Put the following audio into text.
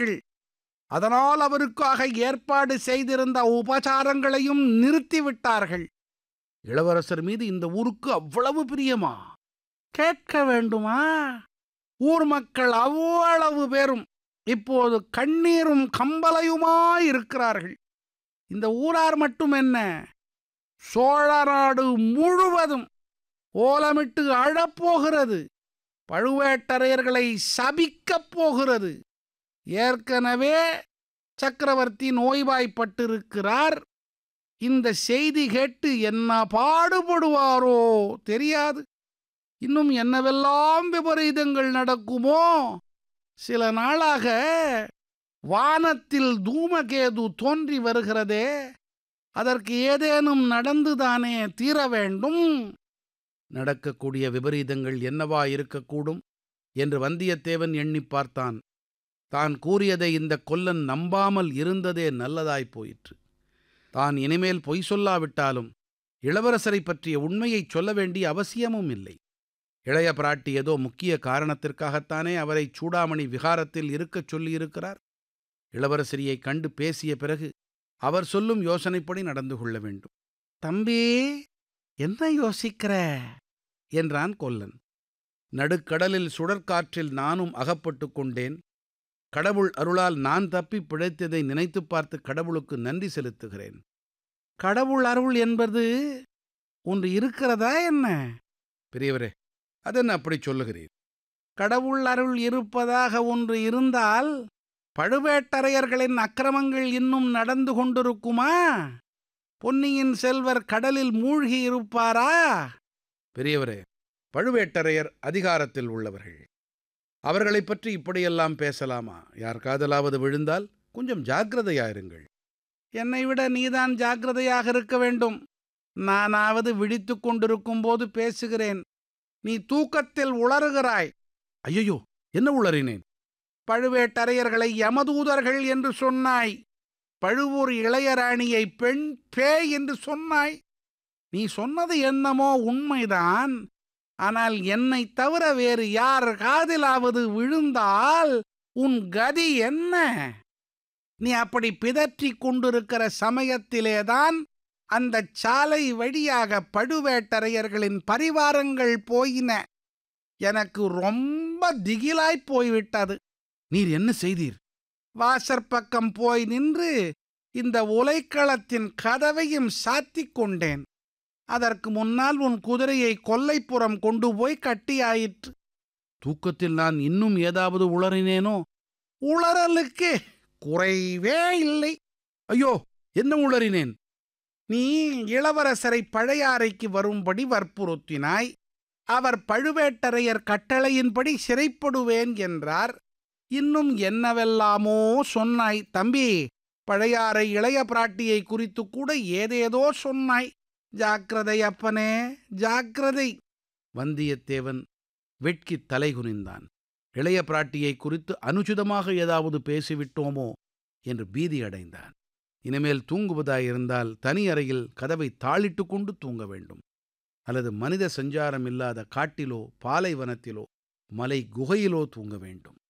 விட்டார்கள் அதனால் அவருக்காக ஏற்பாடு செய்திருந்த உபசாரங்களையும் நிறுத்திவிட்டார்கள் இளவரசர் மீது இந்த ஊருக்கு அவ்வளவு பிரியமா கேட்க வேண்டுமா ஊர் மக்கள் அவ்வளவு பேரும் இப்போது கண்ணீரும் கம்பலையுமாயிருக்கிறார்கள் இந்த ஊரார் மட்டும் என்ன சோழ நாடு முழுவதும் ஓலமிட்டு அழப்போகிறது பழுவேட்டரையர்களை சபிக்கப் போகிறது ஏற்கனவே சக்கரவர்த்தி நோய்வாய்ப்பட்டிருக்கிறார் இந்த செய்தி கேட்டு என்ன பாடுபடுவாரோ தெரியாது இன்னும் என்னவெல்லாம் விபரீதங்கள் நடக்குமோ சில நாளாக வானத்தில் தூமகேது தோன்றி வருகிறதே அதற்கு ஏதேனும் நடந்துதானே தீர வேண்டும் நடக்கக்கூடிய விபரீதங்கள் என்னவா இருக்கக்கூடும் என்று வந்தியத்தேவன் எண்ணிப் பார்த்தான் தான் கூறியதை இந்த கொல்லன் நம்பாமல் இருந்ததே நல்லதாய்ப் போயிற்று தான் இனிமேல் பொய் சொல்லாவிட்டாலும் இளவரசரை பற்றிய உண்மையைச் சொல்ல வேண்டிய அவசியமும் இல்லை இளைய பிராட்டி ஏதோ முக்கிய காரணத்திற்காகத்தானே அவரை சூடாமணி விகாரத்தில் இருக்கச் சொல்லியிருக்கிறார் இளவரசரியைக் கண்டு பேசிய பிறகு அவர் சொல்லும் யோசனைப்படி நடந்து கொள்ள வேண்டும் தம்பி என்ன யோசிக்கிற என்றான் கொல்லன் நடுக்கடலில் சுடற்காற்றில் நானும் அகப்பட்டு கொண்டேன் கடவுள் அருளால் நான் தப்பி பிழைத்ததை நினைத்துப் பார்த்து கடவுளுக்கு நன்றி செலுத்துகிறேன் கடவுள் அருள் என்பது ஒன்று இருக்கிறதா என்ன பெரியவரே அதென்ன அப்படி சொல்லுகிறீர் கடவுள் அருள் இருப்பதாக ஒன்று இருந்தால் பழுவேட்டரையர்களின் அக்கிரமங்கள் இன்னும் நடந்து கொண்டிருக்குமா பொன்னியின் செல்வர் கடலில் மூழ்கி இருப்பாரா பெரியவரே பழுவேட்டரையர் அதிகாரத்தில் உள்ளவர்கள் அவர்களைப் பற்றி இப்படியெல்லாம் பேசலாமா யார் காதலாவது விழுந்தால் கொஞ்சம் ஜாக்கிரதையாயிருங்கள் என்னை விட நீதான் ஜாக்கிரதையாக இருக்க வேண்டும் நானாவது விழித்துக் கொண்டிருக்கும் போது பேசுகிறேன் நீ தூக்கத்தில் உளறுகிறாய் ஐயோ என்ன உளறினேன் பழுவேட்டரையர்களை யமதூதர்கள் என்று சொன்னாய் பழுவூர் இளையராணியை பெண் பேய் என்று சொன்னாய் நீ சொன்னது என்னமோ உண்மைதான் ஆனால் என்னை தவிர வேறு யார் காதிலாவது விழுந்தால் உன் கதி என்ன நீ அப்படி பிதற்றிக் கொண்டிருக்கிற சமயத்திலேதான் அந்த சாலை வழியாக பழுவேட்டரையர்களின் பரிவாரங்கள் போயின எனக்கு ரொம்ப திகிலாய்ப் போய்விட்டது நீர் என்ன செய்தீர் வாசற்பக்கம் போய் நின்று இந்த உலைக்களத்தின் கதவையும் சாத்திக் கொண்டேன் அதற்கு முன்னால் உன் குதிரையை கொல்லைப்புறம் கொண்டு போய் கட்டியாயிற்று தூக்கத்தில் நான் இன்னும் ஏதாவது உளறினேனோ உளறலுக்கு குறைவே இல்லை ஐயோ என்ன உளறினேன் நீ இளவரசரை பழையாறைக்கு வரும்படி வற்புறுத்தினாய் அவர் பழுவேட்டரையர் கட்டளையின்படி சிறைப்படுவேன் என்றார் இன்னும் என்னவெல்லாமோ சொன்னாய் தம்பி பழையாறை இளைய பிராட்டியை குறித்து கூட ஏதேதோ சொன்னாய் ஜாக்கிரதை அப்பனே ஜாக்கிரதை வந்தியத்தேவன் வெட்கித் தலைகுனிந்தான் இளைய பிராட்டியை குறித்து அனுச்சிதமாக ஏதாவது பேசிவிட்டோமோ என்று பீதி அடைந்தான் இனிமேல் தூங்குவதாயிருந்தால் தனி அறையில் கதவை தாளிட்டு கொண்டு தூங்க வேண்டும் அல்லது மனித சஞ்சாரம் இல்லாத காட்டிலோ பாலைவனத்திலோ மலை குகையிலோ தூங்க வேண்டும்